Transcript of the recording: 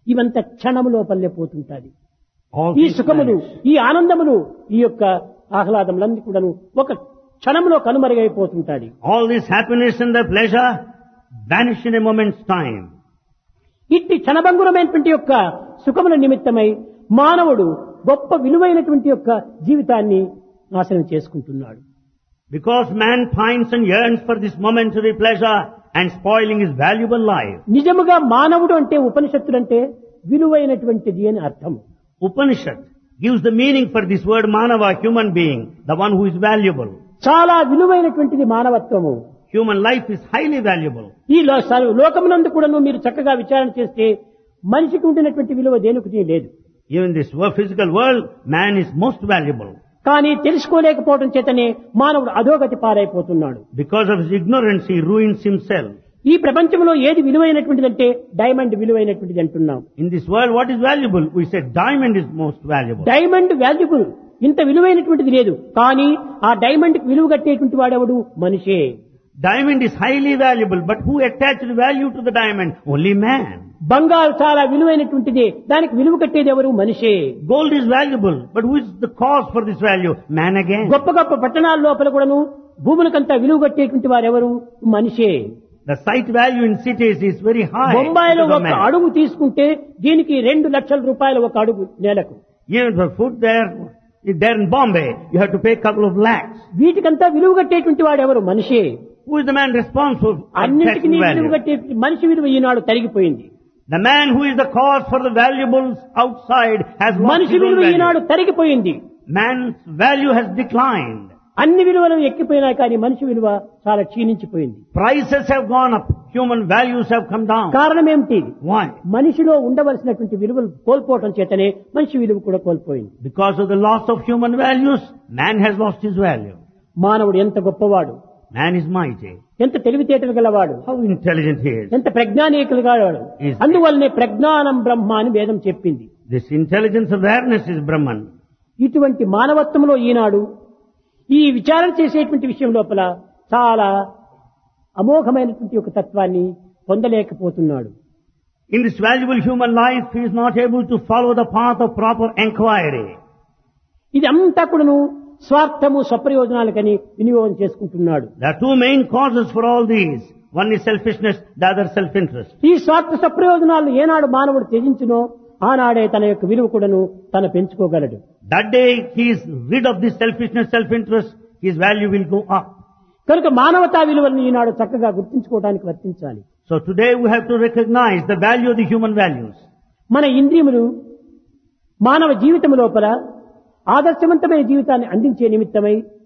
ఇవంత క్షణము లోపలే పోతుంటాది All ఈ these సుఖములు planets, ఈ ఆనందములు ఈ యొక్క ఆహ్లాదములన్నీ కూడాను ఒక క్షణంలో కనుమరుగైపోతుంటాది all this happiness and the pleasure vanish in a moment's time. ఇట్టి క్షణభంగురమైనటువంటి యొక్క సుఖముల నిమిత్తమై మానవుడు గొప్ప విలువైనటువంటి యొక్క జీవితాన్ని నాశనం చేసుకుంటున్నాడు Because man pines and yearns for this momentary pleasure and spoiling his valuable life. నిజముగా మానవుడు అంటే ఉపనిషత్తులంటే విలువైనటువంటిది అని అర్థం Upanishad gives the meaning for this word manava, human being, the one who is valuable. చాలా విలువైనటువంటిది మానవత్వము Human life is highly valuable. ఈ లో- స- లోకమునందు కూడాను మీరు చక్కగా విచారణ చేస్తే మనిషికి ఉండినటువంటి విలువ దేనికి లేదు Even in this wo- physical world, man is most valuable. కానీ తెలుసుకోలేకపోవడం చేతనే మానవుడు అధోగతి పారైపోతున్నాడు Because of his ignorance, he ruins himself. ఈ ప్రపంచంలో ఏది విలువైనటువంటిదంటే డైమండ్ విలువైనటువంటిది అంటున్నాం In this world, what is valuable? We said diamond is most valuable. Diamond valuable ఇంత విలువైనటువంటిది లేదు కానీ ఆ డైమండ్ కి విలువ కట్టేటువంటి వాడెవడు మనిషే Diamond is highly valuable, but who attached value to the diamond? Only man. బంగారు చాలా విలువైనటువంటిది దానికి విలువ కట్టేది ఎవరు మనిషే Gold is valuable, but who is the cause for this value? Man again. గొప్ప గొప్ప పట్టణాల లోపల కూడాను భూములకంతా విలువ కట్టేటువంటి వారెవరు మనిషే The site value in cities is very high. బొంబాయిలో because of ఒక man. అడుగు తీసుకుంటే దీనికి రెండు లక్షల రూపాయలు ఒక అడుగు నేలకు Even for food there, there in Bombay, you have to pay a couple of lakhs. వీటికంతా విలువ కట్టేటువంటి వాడు ఎవరు మనిషే Who is the man responsible for అన్నింటికి taxing విలువ value? కట్టే మనిషి విలువ ఈనాడు తరిగిపోయింది The man who is the cause for the valuables outside has lost మనిషి his own విలువ ఈనాడు value. తరిగిపోయింది Man's value has declined. అన్ని విలువలు ఎక్కిపోయినా కానీ మనిషి విలువ చాలా క్షీణించిపోయింది Prices have gone up. Human values have come down. కారణం ఏమిటి Why? మనిషిలో ఉండవలసినటువంటి విలువలు కోల్పోవటం చేతనే మనిషి విలువ కూడా కోల్పోయింది Because of the loss of human values, man has lost his value. మానవుడు ఎంత గొప్పవాడు Man is mighty. ఎంత తెలివితేటలు గలవాడు How intelligent he is. ఎంత ప్రజ్ఞానీకులు గలవాడు Yes. అందువల్లనే ప్రజ్ఞానం బ్రహ్మ అని వేదం చెప్పింది This intelligence awareness is Brahman. ఇటువంటి మానవత్వంలో ఈనాడు ఈ విచారణ చేసేటువంటి విషయం లోపల చాలా అమోఘమైనటువంటి ఒక తత్వాన్ని పొందలేకపోతున్నాడు In this valuable human life, he is not able to follow the path of proper inquiry. ఇది అంతా కూడాను స్వార్థము స్వప్రయోజనాలకని వినియోగం చేసుకుంటున్నాడు There are two main causes for all these. One is selfishness, the other self-interest. ఈ స్వార్థ స్వప్రయోజనాలను ఏనాడు మానవుడు త్యజించునో ఆనాడే తన యొక్క విలువ కూడాను తన పెంచుకోగలడు That day he is rid of this selfishness, self-interest, his value will go up. కనుక మానవతా విలువలను ఈనాడు చక్కగా గుర్తించుకోవడానికి వర్తించాలి So today we have to recognize the value of the human values. మన ఇంద్రియములు మానవ జీవితం లోపల ఆదర్శవంతమైన జీవితాన్ని అందించే నిమిత్తమై